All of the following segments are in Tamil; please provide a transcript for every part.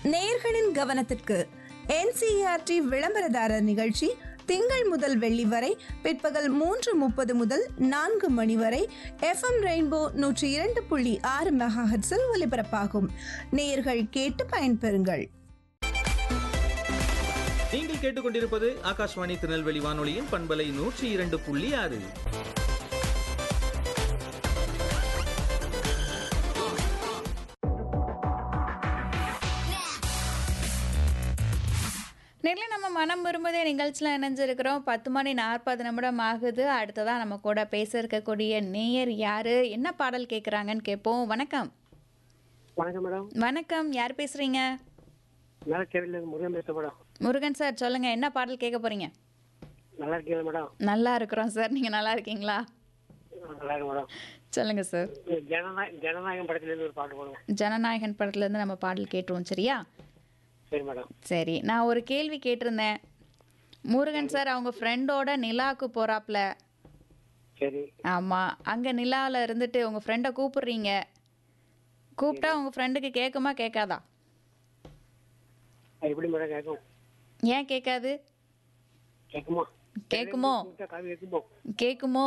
நேயர்களின் கவனத்திற்கு என்சிஆர்டி விளம்பரதாரர் நிகழ்ச்சி திங்கள் முதல் வெள்ளி வரை பிற்பகல் மூன்று முப்பது முதல் நான்கு மணி வரை எஃப்எம் ரெயின்போ நூற்றி இரண்டு புள்ளி ஆறு மெகாஹெட்ஸில் ஒலிபரப்பாகும் நேயர்கள் கேட்டு பயன்பெறுங்கள் நீங்கள் கேட்டுக்கொண்டிருப்பது ஆகாஷ்வாணி திருநெல்வேலி வானொலியின் பண்பலை நூற்றி இரண்டு புள்ளி ஆறு நெல்லை நம்ம மனம் விரும்புதே நிகழ்ச்சியில் இணைஞ்சிருக்கிறோம் பத்து மணி நாற்பது நிமிடம் ஆகுது அடுத்ததான் நம்ம கூட பேச இருக்கக்கூடிய நேயர் யாரு என்ன பாடல் கேட்குறாங்கன்னு கேட்போம் வணக்கம் வணக்கம் மேடம் வணக்கம் யார் பேசுறீங்க நல்லா கேள்வி முருகன் பேச மேடம் முருகன் சார் சொல்லுங்க என்ன பாடல் கேட்க போறீங்க நல்லா இருக்கீங்களா மேடம் நல்லா இருக்கிறோம் சார் நீங்க நல்லா இருக்கீங்களா நல்லா இருக்கு மேடம் சொல்லுங்க சார் ஜனநாய ஜனநாயகம் படத்துலேருந்து ஒரு பாட்டு போடுவோம் ஜனநாயகன் படத்துல இருந்து நம்ம பாடல் கேட்டுருவோம் சரியா சரி மேடம் சரி நான் ஒரு கேள்வி கேட்டிருந்தேன் முருகன் சார் அவங்க ஃப்ரெண்டோட நிலாவுக்கு போறாப்ல சரி ஆமாம் அங்கே நிலாவில் இருந்துட்டு உங்கள் ஃப்ரெண்டை கூப்பிடுறீங்க கூப்பிட்டா உங்கள் ஃப்ரெண்டுக்கு கேட்குமா கேட்காதா அது எப்படி மேடம் கேட்கும் ஏன் கேட்காது கேட்குமா கேட்குமோ கூப்பிட்டா காது கேட்குமோ கேட்குமோ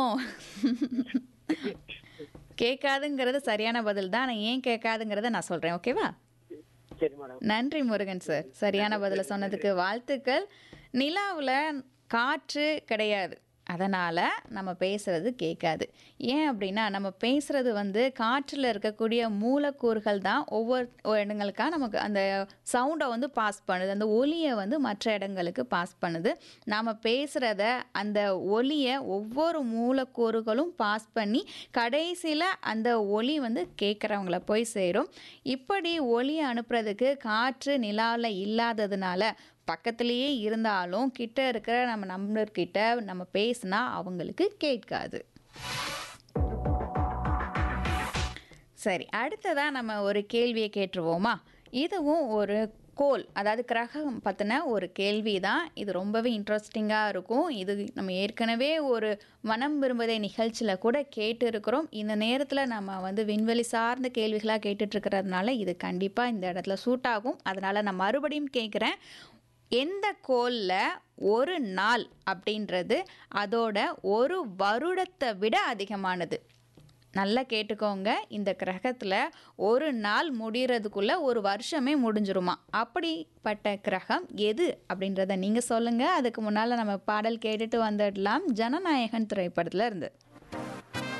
கேட்காதுங்கிறது சரியான பதில் தான் நான் ஏன் கேட்காதுங்கிறத நான் சொல்கிறேன் ஓகேவா சரி மேடம் நன்றி முருகன் சார் சரியான பதிலை சொன்னதுக்கு வாழ்த்துக்கள் நிலாவில் காற்று கிடையாது அதனால் நம்ம பேசுறது கேட்காது ஏன் அப்படின்னா நம்ம பேசுறது வந்து காற்றில் இருக்கக்கூடிய மூலக்கூறுகள் தான் ஒவ்வொரு இடங்களுக்காக நமக்கு அந்த சவுண்டை வந்து பாஸ் பண்ணுது அந்த ஒலியை வந்து மற்ற இடங்களுக்கு பாஸ் பண்ணுது நாம் பேசுகிறத அந்த ஒலியை ஒவ்வொரு மூலக்கூறுகளும் பாஸ் பண்ணி கடைசியில் அந்த ஒலி வந்து கேட்குறவங்கள போய் சேரும் இப்படி ஒலியை அனுப்புறதுக்கு காற்று நிலாவில் இல்லாததுனால பக்கத்துலேயே இருந்தாலும் கிட்ட இருக்கிற நம்ம நம்பர்கிட்ட நம்ம பேசினா அவங்களுக்கு கேட்காது சரி அடுத்ததாக நம்ம ஒரு கேள்வியை கேட்டுருவோமா இதுவும் ஒரு கோல் அதாவது கிரகம் பற்றின ஒரு கேள்வி தான் இது ரொம்பவே இன்ட்ரெஸ்டிங்காக இருக்கும் இது நம்ம ஏற்கனவே ஒரு மனம் விரும்புதை நிகழ்ச்சியில் கூட கேட்டு இருக்கிறோம் இந்த நேரத்தில் நம்ம வந்து விண்வெளி சார்ந்த கேள்விகளாக கேட்டுட்ருக்கிறதுனால இது கண்டிப்பாக இந்த இடத்துல சூட் ஆகும் அதனால் நான் மறுபடியும் கேட்குறேன் எந்த கோலில் ஒரு நாள் அப்படின்றது அதோட ஒரு வருடத்தை விட அதிகமானது நல்லா கேட்டுக்கோங்க இந்த கிரகத்தில் ஒரு நாள் முடிகிறதுக்குள்ளே ஒரு வருஷமே முடிஞ்சிருமா அப்படிப்பட்ட கிரகம் எது அப்படின்றத நீங்கள் சொல்லுங்கள் அதுக்கு முன்னால் நம்ம பாடல் கேட்டுட்டு வந்துடலாம் ஜனநாயகன் திரைப்படத்தில் இருந்து